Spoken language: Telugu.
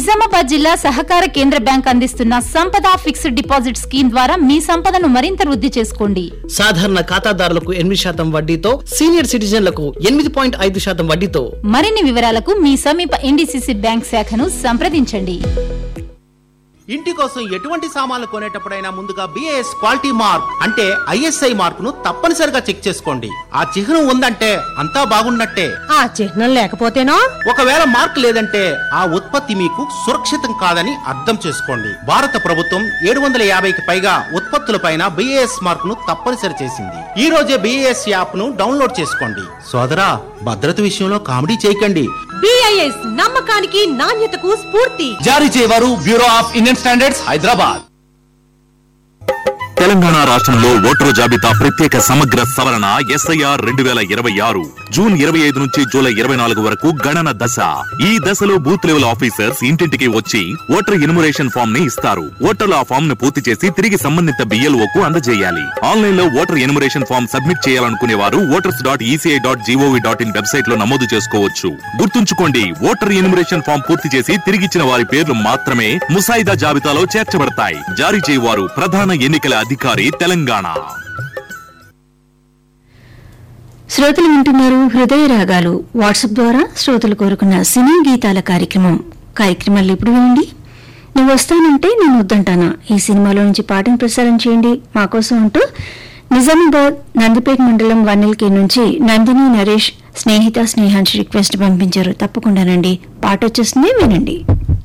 నిజామాబాద్ జిల్లా సహకార కేంద్ర బ్యాంక్ అందిస్తున్న సంపద ఫిక్స్డ్ డిపాజిట్ స్కీమ్ ద్వారా మీ సంపదను మరింత వృద్ధి చేసుకోండి సాధారణ ఖాతాదారులకు ఎనిమిది శాతం వడ్డీతో సీనియర్ సిటిజన్లకు ఎనిమిది పాయింట్ ఐదు శాతం వడ్డీతో మరిన్ని వివరాలకు మీ సమీప ఎన్డీసీసీ బ్యాంక్ శాఖను సంప్రదించండి ఇంటి కోసం ఎటువంటి సామాన్లు కొనేటప్పుడైనా ముందుగా బిఏఎస్ క్వాలిటీ మార్క్ అంటే ఐఎస్ఐ మార్క్ ను తప్పనిసరిగా చెక్ చేసుకోండి ఆ చిహ్నం ఉందంటే అంతా బాగున్నట్టే ఆ చిహ్నం లేకపోతేనో ఒకవేళ మార్క్ లేదంటే ఆ ఉత్పత్తి మీకు సురక్షితం కాదని అర్థం చేసుకోండి భారత ప్రభుత్వం ఏడు వందల యాభైకి పైగా ఉత్పత్తులపైన బిఏఎస్ మార్క్ ను తప్పనిసరి చేసింది ఈ రోజే బిఏఎస్ యాప్ ను డౌన్లోడ్ చేసుకోండి సోదరా భద్రత విషయంలో కామెడీ చేయకండి బిఐఎస్ నమ్మకానికి నాణ్యతకు స్ఫూర్తి జారీ చేయవారు bureau of Indian standards Hyderabad Telangana రాష్ట్రంలో ఓటరు జాబితా ప్రత్యేక సమగ్ర సవరణ ఎస్ఐఆర్ రెండు వేల ఇరవై ఆరు జూన్ ఇరవై ఐదు నుంచి జూలై ఇరవై నాలుగు వరకు గణన దశ ఈ దశలో బూత్ లెవెల్ ఆఫీసర్స్ ఇంటింటికి వచ్చి ఓటర్ ఎన్యుమరేషన్ ఫామ్ ని ఇస్తారు ఓటర్లు ఆ ఫామ్ ను పూర్తి చేసి తిరిగి సంబంధిత బిఎల్ఓ కు అందజేయాలి ఆన్లైన్ లో ఓటర్ ఎన్యుమరేషన్ ఫామ్ సబ్మిట్ చేయాలనుకునే వారు voters dot E C I dot G O V dot in website లో నమోదు చేసుకోవచ్చు గుర్తుంచుకోండి ఓటర్ ఎన్యుమరేషన్ ఫామ్ పూర్తి చేసి తిరిగిచ్చిన వారి పేర్లు మాత్రమే ముసాయిదా జాబితాలో చేర్చబడతాయి జారీ చేయవారు ప్రధాన ఎన్నికల అధికారి తెలంగాణ శ్రోతలు వింటున్నారు హృదయ రాగాలు వాట్సాప్ ద్వారా శ్రోతలు కోరుకున్న సినీ గీతాల కార్యక్రమం కార్యక్రమాలు ఇప్పుడు వినండి నువ్వు వస్తానంటే నేను వద్దంటానా ఈ సినిమాలో నుంచి పాటను ప్రసారం చేయండి మా కోసం అంటూ నిజామాబాద్ నందిపేట మండలం వన్నెల్కే నుంచి నందిని నరేష్ స్నేహిత స్నేహాంశ్ రిక్వెస్ట్ పంపించారు తప్పకుండానండి పాట వచ్చేస్తుంది వినండి